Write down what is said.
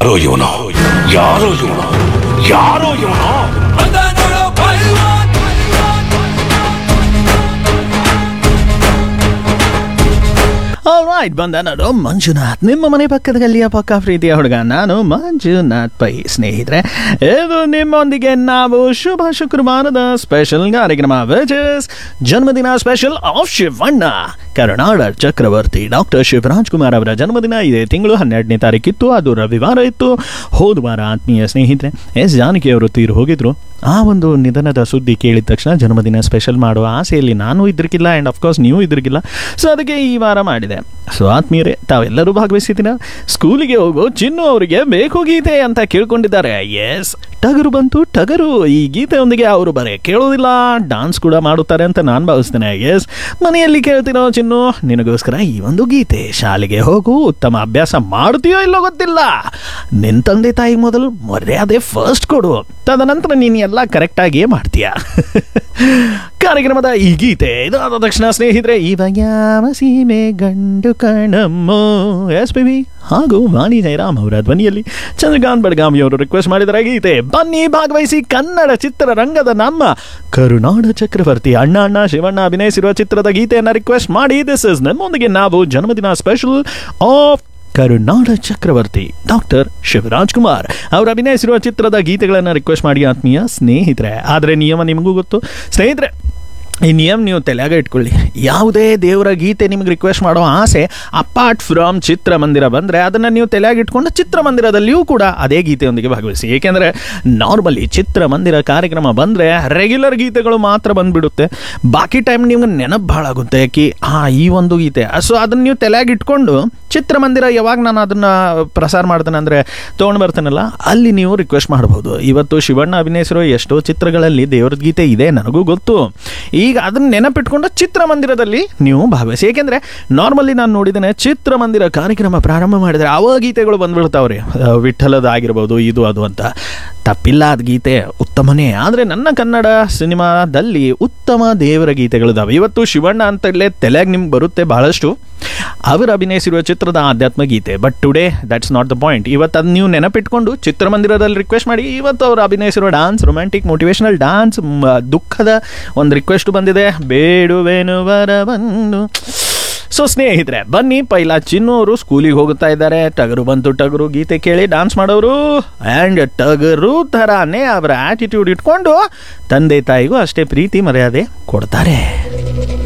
ಯಾರೋ ಇವನು ಯಾರೋ ಇವನು ಯಾರೋ ಇವನು ರೈಟ್ ಬಂದ ನಾನು ಮಂಜುನಾಥ್ ನಿಮ್ಮ ಮನೆ ಪಕ್ಕದ ಗಲ್ಲಿಯ ಪಕ್ಕ ಪ್ರೀತಿಯ ಹುಡುಗ ನಾನು ಮಂಜುನಾಥ್ ಪೈ ಸ್ನೇಹಿತರೆ ಇದು ನಿಮ್ಮೊಂದಿಗೆ ನಾವು ಶುಭ ಶುಕ್ರವಾರದ ಸ್ಪೆಷಲ್ ಕಾರ್ಯಕ್ರಮ ವಿಚ್ ಇಸ್ ಜನ್ಮದಿನ ಸ್ಪೆಷಲ್ ಆಫ್ ಶಿವಣ್ಣ ಕರುನಾಡ ಚಕ್ರವರ್ತಿ ಡಾಕ್ಟರ್ ಶಿವರಾಜ್ ಕುಮಾರ್ ಅವರ ಜನ್ಮದಿನ ಇದೇ ತಿಂಗಳು ಹನ್ನೆರಡನೇ ತಾರೀಕಿತ್ತು ಅದು ರವಿವಾರ ಇತ್ತು ಹೋದ ವಾರ ಆತ್ಮೀಯ ಸ್ನೇಹಿತರೆ ಎಸ್ ಜಾನಕಿ ಅವರು ತೀರು ಹೋಗಿದ್ರು ಆ ಒಂದು ನಿಧನದ ಸುದ್ದಿ ಕೇಳಿದ ತಕ್ಷಣ ಜನ್ಮದಿನ ಸ್ಪೆಷಲ್ ಮಾಡುವ ಆಸೆಯಲ್ಲಿ ನಾನು ಇದ್ರಿಗಿಲ್ಲ ಆ್ಯಂಡ್ ಅಫ್ಕೋರ್ಸ್ ನೀವು ಇದ್ರಿಗಿಲ್ಲ ಸೊ ಅದಕ್ಕೆ ಈ ವಾರ ಮಾಡಿದೆ ಸೊ ಆತ್ಮೀಯರೇ ತಾವೆಲ್ಲರೂ ಭಾಗವಹಿಸಿದ್ದೀನ ಸ್ಕೂಲಿಗೆ ಹೋಗೋ ಚಿನ್ನು ಅವರಿಗೆ ಬೇಕು ಗೀತೆ ಅಂತ ಕೇಳ್ಕೊಂಡಿದ್ದಾರೆ ಎಸ್ ಟಗರು ಬಂತು ಟಗರು ಈ ಗೀತೆಯೊಂದಿಗೆ ಅವರು ಬರೇ ಕೇಳೋದಿಲ್ಲ ಡಾನ್ಸ್ ಕೂಡ ಮಾಡುತ್ತಾರೆ ಅಂತ ನಾನು ಭಾವಿಸ್ತೇನೆ ಎಸ್ ಮನೆಯಲ್ಲಿ ಕೇಳ್ತೀನೋ ಚಿನ್ನು ನಿನಗೋಸ್ಕರ ಈ ಒಂದು ಗೀತೆ ಶಾಲೆಗೆ ಹೋಗು ಉತ್ತಮ ಅಭ್ಯಾಸ ಮಾಡ್ತೀಯೋ ಇಲ್ಲೋ ಗೊತ್ತಿಲ್ಲ ನಿನ್ನ ತಂದೆ ತಾಯಿ ಮೊದಲು ಮರ್ಯಾದೆ ಫಸ್ಟ್ ಕೊಡು ತದನಂತರ ನೀನು ಎಲ್ಲ ಕರೆಕ್ಟಾಗಿಯೇ ಮಾಡ್ತೀಯ ಕಾರ್ಯಕ್ರಮದ ಈ ಗೀತೆ ಇದಾದ ತಕ್ಷಣ ಸ್ನೇಹಿತರೆ ಇವ ಯಾವ ಸೀಮೆ ಗಂಡು ಕಣಮ್ಮೋ ಎಸ್ ಪಿ ಹಾಗೂ ವಾಣಿ ಜಯರಾಮ್ ಅವರ ಧ್ವನಿಯಲ್ಲಿ ಚಂದ್ರಕಾಂತ್ ಬಡ್ಗಾಮಿ ಅವರು ರಿಕ್ವೆಸ್ಟ್ ಮಾಡಿದರೆ ಗೀತೆ ಬನ್ನಿ ಭಾಗವಹಿಸಿ ಕನ್ನಡ ಚಿತ್ರರಂಗದ ನಮ್ಮ ಕರುನಾಡ ಚಕ್ರವರ್ತಿ ಅಣ್ಣ ಅಣ್ಣ ಶಿವಣ್ಣ ಅಭಿನಯಿಸಿರುವ ಚಿತ್ರದ ಗೀತೆಯನ್ನು ರಿಕ್ವೆಸ್ಟ್ ಮಾಡಿ ದಿಸ್ ಇಸ್ ನಮ್ಮೊಂದಿಗೆ ನಾವು ಜನ್ಮದಿನ ಸ್ಪೆಷಲ್ ಆಫ್ ಕರುನಾಡ ಚಕ್ರವರ್ತಿ ಡಾಕ್ಟರ್ ಶಿವರಾಜ್ ಕುಮಾರ್ ಅವರು ಅಭಿನಯಿಸಿರುವ ಚಿತ್ರದ ಗೀತೆಗಳನ್ನು ರಿಕ್ವೆಸ್ಟ್ ಮಾಡಿ ಆತ್ಮೀಯ ಸ್ನೇಹಿತರೆ ಆದರೆ ನಿಯಮ ನಿಮಗೂ ಗೊತ್ತು ಸ್ನೇಹಿತರೆ ಈ ನಿಯಮ ನೀವು ತಲೆಯಾಗ ಇಟ್ಕೊಳ್ಳಿ ಯಾವುದೇ ದೇವರ ಗೀತೆ ನಿಮ್ಗೆ ರಿಕ್ವೆಸ್ಟ್ ಮಾಡೋ ಆಸೆ ಅಪಾರ್ಟ್ ಫ್ರಮ್ ಚಿತ್ರಮಂದಿರ ಬಂದರೆ ಅದನ್ನು ನೀವು ತಲೆಯಾಗ ಇಟ್ಕೊಂಡು ಚಿತ್ರಮಂದಿರದಲ್ಲಿಯೂ ಕೂಡ ಅದೇ ಗೀತೆಯೊಂದಿಗೆ ಭಾಗವಹಿಸಿ ಏಕೆಂದರೆ ನಾರ್ಮಲಿ ಚಿತ್ರಮಂದಿರ ಕಾರ್ಯಕ್ರಮ ಬಂದರೆ ರೆಗ್ಯುಲರ್ ಗೀತೆಗಳು ಮಾತ್ರ ಬಂದುಬಿಡುತ್ತೆ ಬಾಕಿ ಟೈಮ್ ನಿಮ್ಗೆ ನೆನಪು ಭಾಳ ಆಗುತ್ತೆ ಕಿ ಹಾಂ ಈ ಒಂದು ಗೀತೆ ಸೊ ಅದನ್ನು ನೀವು ತಲೆಯಾಗ ಇಟ್ಕೊಂಡು ಚಿತ್ರಮಂದಿರ ಯಾವಾಗ ನಾನು ಅದನ್ನು ಪ್ರಸಾರ ಮಾಡ್ತೇನೆ ಅಂದರೆ ತೊಗೊಂಡು ಬರ್ತೇನಲ್ಲ ಅಲ್ಲಿ ನೀವು ರಿಕ್ವೆಸ್ಟ್ ಮಾಡ್ಬೋದು ಇವತ್ತು ಶಿವಣ್ಣ ಅಭಿನಯಿಸಿರೋ ಎಷ್ಟೋ ಚಿತ್ರಗಳಲ್ಲಿ ದೇವ್ರ ಗೀತೆ ಇದೆ ನನಗೂ ಗೊತ್ತು ಈಗ ಅದನ್ನ ನೆನಪಿಟ್ಕೊಂಡು ಚಿತ್ರಮಂದಿರದಲ್ಲಿ ನೀವು ಭಾಗವಹಿಸಿ ಏಕೆಂದರೆ ನಾರ್ಮಲಿ ನಾನು ನೋಡಿದ್ದೇನೆ ಚಿತ್ರಮಂದಿರ ಕಾರ್ಯಕ್ರಮ ಪ್ರಾರಂಭ ಮಾಡಿದರೆ ಅವ ಗೀತೆಗಳು ಬಂದ್ಬಿಡ್ತಾವ್ರಿ ಆ, ವಿಠಲದ ಆಗಿರ್ಬೋದು ಇದು ಅದು ಅಂತ ತಪ್ಪಿಲ್ಲ ಅದು ಗೀತೆ ಉತ್ತಮನೇ ಆದರೆ ನನ್ನ ಕನ್ನಡ ಸಿನಿಮಾದಲ್ಲಿ ಉತ್ತಮ ದೇವರ ಗೀತೆಗಳಿದಾವೆ ಇವತ್ತು ಶಿವಣ್ಣ ಅಂತಲೇ ತಲೆಯಾಗ ನಿಮ್ಗೆ ಬರುತ್ತೆ ಬಹಳಷ್ಟು ಅವರು ಅಭಿನಯಿಸಿರುವ ಚಿತ್ರದ ಆಧ್ಯಾತ್ಮ ಗೀತೆ but today that's not the point ಇವತ್ತು ಅದು ನೀವು ನೆನಪಿಟ್ಕೊಂಡು ಚಿತ್ರಮಂದಿರದಲ್ಲಿ ರಿಕ್ವೆಸ್ಟ್ ಮಾಡಿ ಇವತ್ತು ಅವರು ಅಭಿನಯಿಸಿರುವ ಡಾನ್ಸ್ ರೊಮ್ಯಾಂಟಿಕ್ ಮೋಟಿವೇಶನಲ್ ಡಾನ್ಸ್ ದುಃಖದ ಒಂದು ರಿಕ್ವೆಸ್ಟ್ ಬಂದಿದೆ ಬೇಡುವೆನು ವರವನ್ನು ಸೊ ಸ್ನೇಹಿತರೆ ಬನ್ನಿ ಪೈಲಾ ಚಿನ್ನು ಅವರು ಸ್ಕೂಲಿಗೆ ಹೋಗುತ್ತಾ ಇದ್ದಾರೆ ಟಗರು ಬಂತು ಟಗರು ಗೀತೆ ಕೇಳಿ ಡಾನ್ಸ್ ಮಾಡೋರು ಆ್ಯಂಡ್ ಟಗರು ಥರಾನೇ ಅವರ ಆಟಿಟ್ಯೂಡ್ ಇಟ್ಕೊಂಡು ತಂದೆ ತಾಯಿಗೂ ಅಷ್ಟೇ ಪ್ರೀತಿ ಮರ್ಯಾದೆ ಕೊಡ್ತಾರೆ